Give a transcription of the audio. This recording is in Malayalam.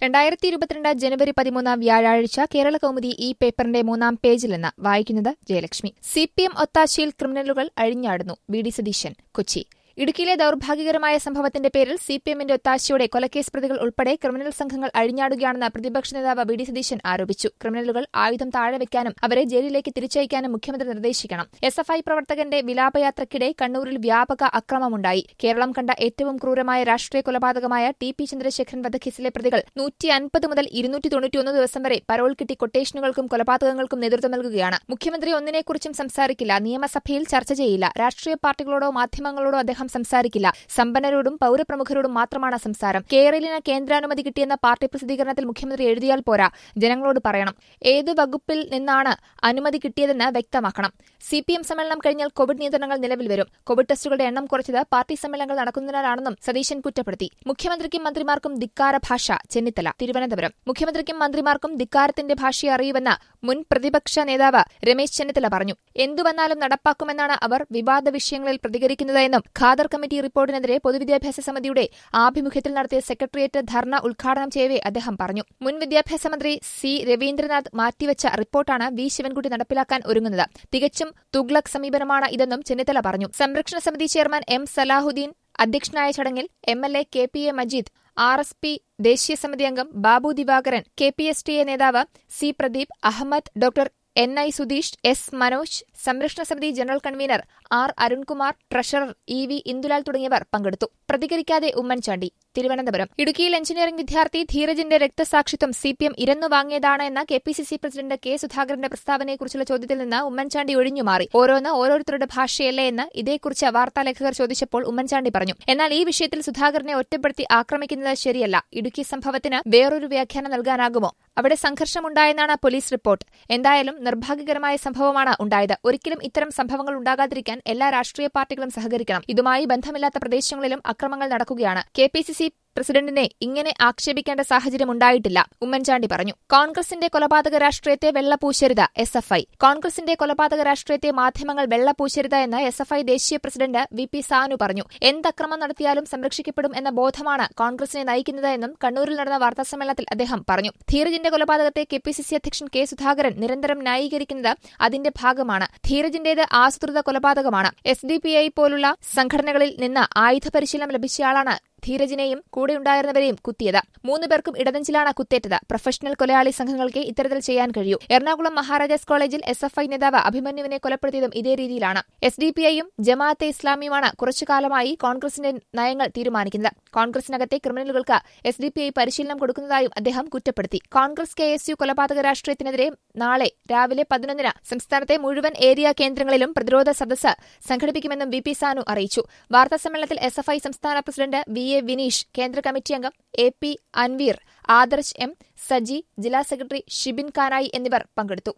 രണ്ടായിരത്തി ഇരുപത്തിരണ്ട് ജനുവരി പതിമൂന്നാം വ്യാഴാഴ്ച കേരള കൗമുദി ഈ പേപ്പറിന്റെ മൂന്നാം പേജിൽ നിന്ന് വായിക്കുന്നത് ജയലക്ഷ്മി സി പി എം ഒത്താശയിൽ ക്രിമിനലുകൾ അഴിഞ്ഞാടുന്നു വി ഡി സതീശൻ കൊച്ചി ഇടുക്കിയിലെ ദൌർഭാഗ്യകരമായ സംഭവത്തിന്റെ പേരിൽ സി പി എമ്മിന്റെ ഒത്താശയോടെ കൊലക്കേസ് പ്രതികൾ ഉൾപ്പെടെ ക്രിമിനൽ സംഘങ്ങൾ അഴിഞ്ഞാടുകയാണെന്ന് പ്രതിപക്ഷ നേതാവ് വി ഡി സതീശൻ ആരോപിച്ചു ക്രിമിനലുകൾ ആയുധം താഴെ വെക്കാനും അവരെ ജയിലിലേക്ക് തിരിച്ചയക്കാനും മുഖ്യമന്ത്രി നിർദ്ദേശിക്കണം എസ് എഫ് ഐ പ്രവർത്തകന്റെ വിലാപയാത്രയ്ക്കിടെ കണ്ണൂരിൽ വ്യാപക അക്രമമുണ്ടായി കേരളം കണ്ട ഏറ്റവും ക്രൂരമായ രാഷ്ട്രീയ കൊലപാതകമായ ടി പി ചന്ദ്രശേഖരൻ വധക്കേസിലെ പ്രതികൾ നൂറ്റി അൻപത് മുതൽ ഇരുന്നൂറ്റി തൊണ്ണൂറ്റിയൊന്ന് ദിവസം വരെ പരോൾ കിട്ടി കൊട്ടേഷനുകൾക്കും കൊലപാതകങ്ങൾക്കും നേതൃത്വം നൽകുകയാണ് മുഖ്യമന്ത്രി ഒന്നിനെക്കുറിച്ചും സംസാരിക്കില്ല നിയമസഭയിൽ ചർച്ച ചെയ്യില്ല രാഷ്ട്രീയ പാർട്ടികളോടോ മാധ്യമങ്ങളോടോ അദ്ദേഹം സംസാരിക്കില്ല സമ്പന്നരോടും പൌരപ്രമുഖരോടും മാത്രമാണ് സംസാരം കേരളിന് കേന്ദ്രാനുമതി കിട്ടിയെന്ന പാർട്ടി പ്രസിദ്ധീകരണത്തിൽ മുഖ്യമന്ത്രി എഴുതിയാൽ പോരാ ജനങ്ങളോട് പറയണം ഏത് വകുപ്പിൽ നിന്നാണ് അനുമതി കിട്ടിയതെന്ന് വ്യക്തമാക്കണം സി പി എം സമ്മേളനം കഴിഞ്ഞാൽ കോവിഡ് നിയന്ത്രണങ്ങൾ നിലവിൽ വരും കോവിഡ് ടെസ്റ്റുകളുടെ എണ്ണം കുറച്ചത് പാർട്ടി സമ്മേളനങ്ങൾ നടക്കുന്നതിനാലാണെന്നും സതീശൻ കുറ്റപ്പെടുത്തി മുഖ്യമന്ത്രിക്കും മന്ത്രിമാർക്കും ധിക്കാര ഭാഷ ചെന്നിത്തല തിരുവനന്തപുരം മുഖ്യമന്ത്രിക്കും മന്ത്രിമാർക്കും ധിക്കാരത്തിന്റെ ഭാഷയെ അറിയുമെന്ന് മുൻ പ്രതിപക്ഷ നേതാവ് രമേശ് ചെന്നിത്തല പറഞ്ഞു എന്തു വന്നാലും നടപ്പാക്കുമെന്നാണ് അവർ വിവാദ വിഷയങ്ങളിൽ പ്രതികരിക്കുന്നതെന്നും ഖാദർ കമ്മിറ്റി റിപ്പോർട്ടിനെതിരെ പൊതുവിദ്യാഭ്യാസ സമിതിയുടെ ആഭിമുഖ്യത്തിൽ നടത്തിയ സെക്രട്ടേറിയറ്റ് ധർണ ഉദ്ഘാടനം ചെയ്യവേ അദ്ദേഹം പറഞ്ഞു മുൻ വിദ്യാഭ്യാസ മന്ത്രി സി രവീന്ദ്രനാഥ് മാറ്റിവച്ച റിപ്പോർട്ടാണ് വി ശിവൻകുട്ടി നടപ്പിലാക്കാൻ ഒരുങ്ങുന്നത് തികച്ചും തുഗ്ലക് സമീപനമാണ് ഇതെന്നും ചെന്നിത്തല പറഞ്ഞു സംരക്ഷണ സമിതി ചെയർമാൻ എം സലാഹുദ്ദീൻ അധ്യക്ഷനായ ചടങ്ങിൽ M L A K P A Majeed R S P ദേശീയ സമിതി അംഗം Babu Divakaran K P S T A നേതാവ് C Pradeep Ahammed doctor N I Sudheesh S Manoj സംരക്ഷണ സമിതി general convener R Arunkumar treasurer E V Indulal തുടങ്ങിയവർ പങ്കെടുത്തു പ്രതികരിക്കാതെ ഉമ്മൻചാണ്ടി തിരുവനന്തപുരം ഇടുക്കിയിൽ എഞ്ചിനീയറിംഗ് വിദ്യാർത്ഥി ധീരജിന്റെ രക്തസാക്ഷിത്വം സി പി എം ഇരന്നു വാങ്ങിയതാണ് എന്ന K P C C president K സുധാകരന്റെ പ്രസ്താവനയെക്കുറിച്ചുള്ള ചോദ്യത്തിൽ നിന്ന് ഉമ്മൻചാണ്ടി ഒഴിഞ്ഞുമാറി ഓരോന്ന് ഓരോരുത്തരുടെ ഭാഷയല്ലേ എന്ന് ഇതേക്കുറിച്ച് വാർത്താലേഖകർ ചോദിച്ചപ്പോൾ ഉമ്മൻചാണ്ടി പറഞ്ഞു എന്നാൽ ഈ വിഷയത്തിൽ സുധാകരനെ ഒറ്റപ്പെടുത്തി ആക്രമിക്കുന്നത് ശരിയല്ല ഇടുക്കി സംഭവത്തിന് വേറൊരു വ്യാഖ്യാനം നൽകാനാകുമോ അവിടെ സംഘർഷമുണ്ടായെന്നാണ് പോലീസ് റിപ്പോർട്ട് എന്തായാലും നിർഭാഗ്യകരമായ സംഭവമാണ് ഉണ്ടായത് ഒരിക്കലും ഇത്തരം സംഭവങ്ങൾ ഉണ്ടാകാതിരിക്കാൻ എല്ലാ രാഷ്ട്രീയ പാർട്ടികളും സഹകരിക്കണം ഇതുമായി ബന്ധമില്ലാത്ത പ്രദേശങ്ങളിലും അക്രമങ്ങൾ നടക്കുകയാണ് കെ പി സി സി പ്രസിഡന്റിനെ ഇങ്ങനെ ആക്ഷേപിക്കേണ്ട സാഹചര്യം ഉണ്ടായിട്ടില്ല ഉമ്മൻചാണ്ടി പറഞ്ഞു കോൺഗ്രസിന്റെ കൊലപാതക രാഷ്ട്രീയത്തെ വെള്ളപൂശരുത് എസ് എഫ് ഐ കോൺഗ്രസിന്റെ കൊലപാതക രാഷ്ട്രീയത്തെ മാധ്യമങ്ങൾ വെള്ളപൂശരുത് എന്ന് എസ് എഫ് ഐ ദേശീയ പ്രസിഡന്റ് വി പി സാനു പറഞ്ഞു എന്തക്രമം നടത്തിയാലും സംരക്ഷിക്കപ്പെടും എന്ന ബോധമാണ് കോൺഗ്രസിനെ നയിക്കുന്നത് എന്നും കണ്ണൂരിൽ നടന്ന വാർത്താസമ്മേളനത്തിൽ അദ്ദേഹം പറഞ്ഞു ധീരജിന്റെ കൊലപാതകത്തെ കെ പി സി സി അധ്യക്ഷൻ കെ സുധാകരൻ നിരന്തരം ന്യായീകരിക്കുന്നത് അതിന്റെ ഭാഗമാണ് ധീരജിന്റേത് ആസൂത്രിത കൊലപാതകമാണ് എസ് ഡി പി ഐ പോലുള്ള സംഘടനകളിൽ നിന്ന് ആയുധ പരിശീലനം ലഭിച്ചയാളാണ് ധീരജിനെയും കൂടെയുണ്ടായിരുന്നവരെയും കുത്തിയത് മൂന്ന് പേർക്കും ഇടനെഞ്ചിലാണ് കുത്തേറ്റത് പ്രൊഫഷണൽ കൊലയാളി സംഘങ്ങൾക്ക് ഇത്തരത്തിൽ ചെയ്യാൻ കഴിയൂ എറണാകുളം മഹാരാജാസ് കോളേജിൽ എസ് എഫ് ഐ നേതാവ് അഭിമന്യുവിനെ കൊലപ്പെടുത്തിയതും ഇതേ രീതിയിലാണ് എസ് ഡി പി ഐയും ജമാഅത്തെ ഇസ്ലാമിയുമാണ് കുറച്ചുകാലമായി കോൺഗ്രസിന്റെ നയങ്ങൾ തീരുമാനിക്കുന്നത് കോൺഗ്രസിനകത്തെ ക്രിമിനലുകൾക്ക് എസ് ഡി പി ഐ പരിശീലനം കൊടുക്കുന്നതായും അദ്ദേഹം കുറ്റപ്പെടുത്തി കോൺഗ്രസ് കെ എസ് യു കൊലപാതക രാഷ്ട്രീയത്തിനെതിരെ നാളെ രാവിലെ പതിനൊന്നിന് സംസ്ഥാനത്തെ മുഴുവൻ ഏരിയ കേന്ദ്രങ്ങളിലും പ്രതിരോധ സദസ്സ് സംഘടിപ്പിക്കുമെന്നും വി പി സാനു അറിയിച്ചു വാർത്താസമ്മേളനത്തിൽ എസ് എഫ് ഐ സംസ്ഥാന പ്രസിഡന്റ് വി എ വിനീഷ് കേന്ദ്ര കമ്മിറ്റി അംഗം A P Anveer Adarsh M Saji ജില്ലാ സെക്രട്ടറി ഷിബിൻ കാനായി എന്നിവർ പങ്കെടുത്തു